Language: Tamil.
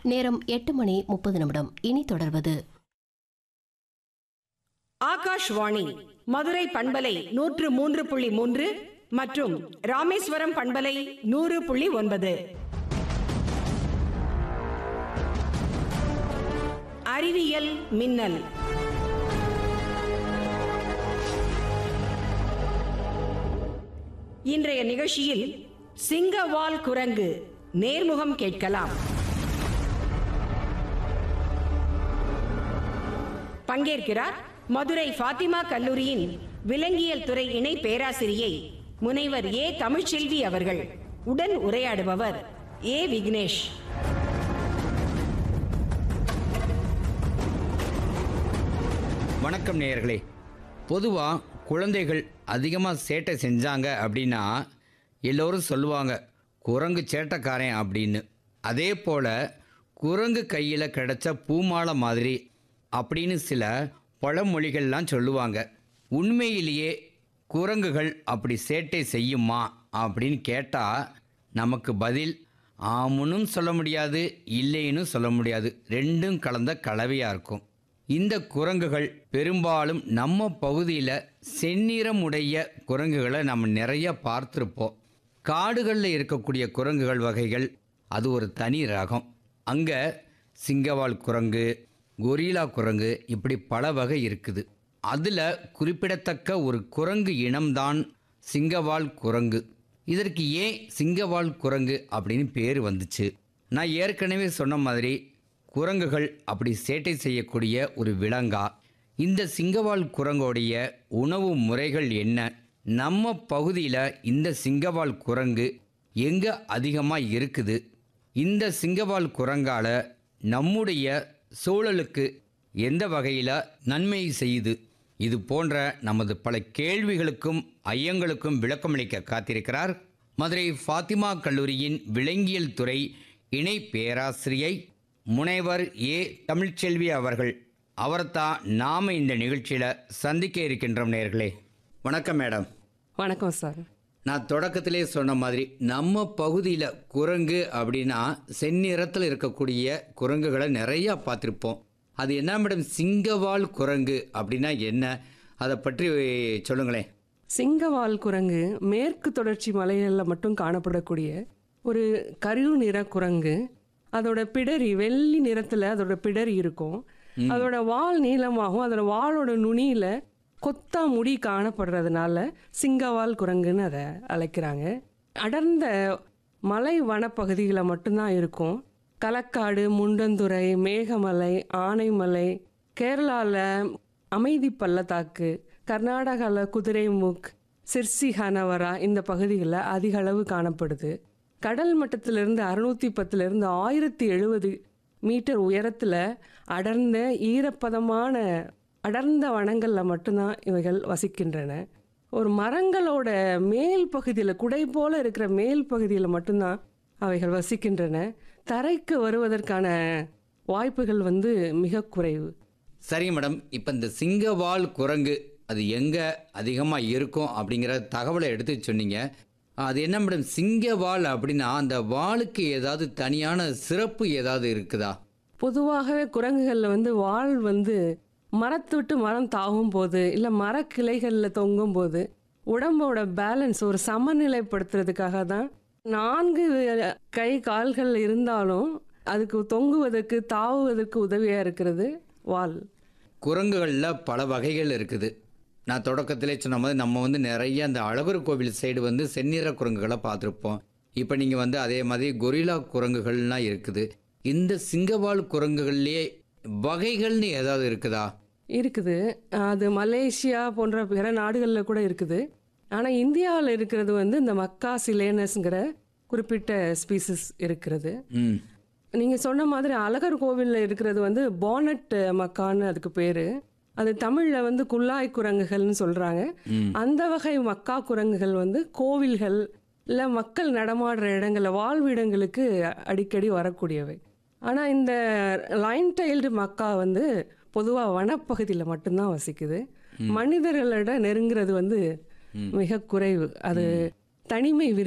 நேரம் எட்டு மணி முப்பது நிமிடம் இனி தொடர்வது ஆகாஷ்வாணி மதுரை பண்பலை நூற்று மூன்று புள்ளி மூன்று மற்றும் ராமேஸ்வரம் பண்பலை நூறு புள்ளி ஒன்பது அறிவியல் மின்னல் இன்றைய நிகழ்ச்சியில் சிங்கவால் குரங்கு நேர்முகம் கேட்கலாம் பங்கேற்கிறார் மதுரை ஃபாத்திமா கல்லூரியின் விலங்கியல் துறை இணை பேராசிரியை முனைவர் ஏ தமிழ்ச்செல்வி அவர்கள் உடன் உரையாடுபவர் ஏ விக்னேஷ் வணக்கம் நேயர்களே பொதுவாக குழந்தைகள் அதிகமாக சேட்டை செஞ்சாங்க அப்படின்னா எல்லோரும் சொல்லுவாங்க குரங்கு சேட்டைக்காரன் அப்படின்னு அதே போல் குரங்கு கையில் கிடைச்ச பூமாலை மாதிரி அப்படின்னு சில பழமொழிகள்லாம் சொல்லுவாங்க உண்மையிலேயே குரங்குகள் அப்படி சேட்டை செய்யுமா அப்படின்னு கேட்டால் நமக்கு பதில் ஆமுன்னு சொல்ல முடியாது இல்லைன்னு சொல்ல முடியாது ரெண்டும் கலந்த கலவையாக இருக்கும் இந்த குரங்குகள் பெரும்பாலும் நம்ம பகுதியில் செந்நிறமுடைய குரங்குகளை நம்ம நிறைய பார்த்துருப்போம் காடுகளில் இருக்கக்கூடிய குரங்குகள் வகைகள் அது ஒரு தனி ரகம் அங்கே சிங்கவால் குரங்கு கொரிலா குரங்கு இப்படி பல வகை இருக்குது அதில் குறிப்பிடத்தக்க ஒரு குரங்கு இனம்தான் சிங்கவால் குரங்கு இதற்கு ஏன் சிங்கவால் குரங்கு அப்படின்னு பேர் வந்துச்சு நான் ஏற்கனவே சொன்ன மாதிரி குரங்குகள் அப்படி சேட்டை செய்யக்கூடிய ஒரு விலங்கா இந்த சிங்கவால் குரங்கோடைய உணவு முறைகள் என்ன நம்ம பகுதியில் இந்த சிங்கவால் குரங்கு எங்கே அதிகமாக இருக்குது இந்த சிங்கவால் குரங்கால நம்முடைய சூழலுக்கு எந்த வகையில் நன்மை செய்யுது இது போன்ற நமது பல கேள்விகளுக்கும் ஐயங்களுக்கும் விளக்கமளிக்க காத்திருக்கிறார் மதுரை ஃபாத்திமா கல்லூரியின் விலங்கியல் துறை இணை பேராசிரியை முனைவர் ஏ தமிழ்ச்செல்வி அவர்கள் அவரைத்தான் நாம் இந்த நிகழ்ச்சியில் சந்திக்க இருக்கின்றோம் நேர்களே வணக்கம் மேடம் வணக்கம் சார் நான் தொடக்கத்திலே சொன்ன மாதிரி நம்ம பகுதியில் குரங்கு அப்படின்னா செந்நிறத்தில் இருக்கக்கூடிய குரங்குகளை நிறையா பார்த்துருப்போம் அது என்ன மேடம் சிங்கவால் குரங்கு அப்படின்னா என்ன அதை பற்றி சொல்லுங்களேன் சிங்கவால் குரங்கு மேற்கு தொடர்ச்சி மலைகளில் மட்டும் காணப்படக்கூடிய ஒரு கருவு நிற குரங்கு அதோட பிடரி வெள்ளி நிறத்துல அதோட பிடரி இருக்கும் அதோட வால் நீளமாகவும் அதோட வாலோட நுனியில கொத்தா முடி காணப்படுறதுனால சிங்கவால் குரங்குன்னு அதை அழைக்கிறாங்க அடர்ந்த மலை வனப்பகுதிகளில் மட்டும்தான் இருக்கும் களக்காடு முண்டந்துறை மேகமலை ஆனைமலை கேரளாவில் அமைதி பள்ளத்தாக்கு கர்நாடகாவில் குதிரைமுக் சிர்சி ஹனவரா இந்த பகுதிகளில் அதிக அளவு காணப்படுது கடல் மட்டத்திலிருந்து அறுநூத்தி பத்துலேருந்து ஆயிரத்தி எழுபது மீட்டர் உயரத்தில் அடர்ந்த ஈரப்பதமான அடர்ந்த வனங்களில் மட்டும்தான் இவைகள் வசிக்கின்றன ஒரு மரங்களோட மேல் பகுதியில் குடை போல இருக்கிற மேல் பகுதியில் மட்டும்தான் அவைகள் வசிக்கின்றன தரைக்கு வருவதற்கான வாய்ப்புகள் வந்து மிக குறைவு சரிங்க மேடம் இப்போ இந்த சிங்கவால் குரங்கு அது எங்கே அதிகமாக இருக்கும் அப்படிங்கிற தகவலை எடுத்து சொன்னீங்க அது என்ன மேடம் சிங்கவால் அப்படின்னா அந்த வாளுக்கு ஏதாவது தனியான சிறப்பு ஏதாவது இருக்குதா பொதுவாகவே குரங்குகளில் வந்து வால் வந்து மரத்து விட்டு மரம் தாவும் போது இல்லை மரக்கிளைகளில் தொங்கும் போது உடம்போட பேலன்ஸ் ஒரு சமநிலைப்படுத்துறதுக்காக தான் நான்கு கை கால்கள் இருந்தாலும் அதுக்கு தொங்குவதற்கு தாவுவதற்கு உதவியாக இருக்கிறது வால் குரங்குகளில் பல வகைகள் இருக்குது நான் தொடக்கத்திலே சொன்ன மாதிரி நம்ம வந்து நிறைய அந்த அழகர் கோவில் சைடு வந்து செந்நிற குரங்குகளை பார்த்துருப்போம் இப்போ நீங்கள் வந்து அதே மாதிரி கொரில்லா குரங்குகள்லாம் இருக்குது இந்த சிங்கவால் குரங்குகள்லேயே வகைகள்னு ஏதாவது இருக்குதா இருக்குது அது மலேசியா போன்ற பிற நாடுகளில் கூட இருக்குது ஆனால் இந்தியாவில் இருக்கிறது வந்து இந்த மக்கா சிலேனஸ்ங்கிற குறிப்பிட்ட ஸ்பீசிஸ் இருக்கிறது ம் நீங்கள் சொன்ன மாதிரி அழகர் கோவிலில் இருக்கிறது வந்து போனட் மக்கான்னு அதுக்கு பேர் அது தமிழில் வந்து குல்லாய் குரங்குகள்னு சொல்கிறாங்க அந்த வகை மக்கா குரங்குகள் வந்து கோவில்கள் இல்லை மக்கள் நடமாடுற இடங்களில் வாழ்விடங்களுக்கு அடிக்கடி வரக்கூடியவை ஆனால் இந்த லைன் டைல்டு மக்கா வந்து பொதுவாக வனப்பகுதியில் மட்டும்தான் வசிக்குது மனிதர்களிட நெருங்கிறது வந்து மிக குறைவு அது தனிமை விரும்பி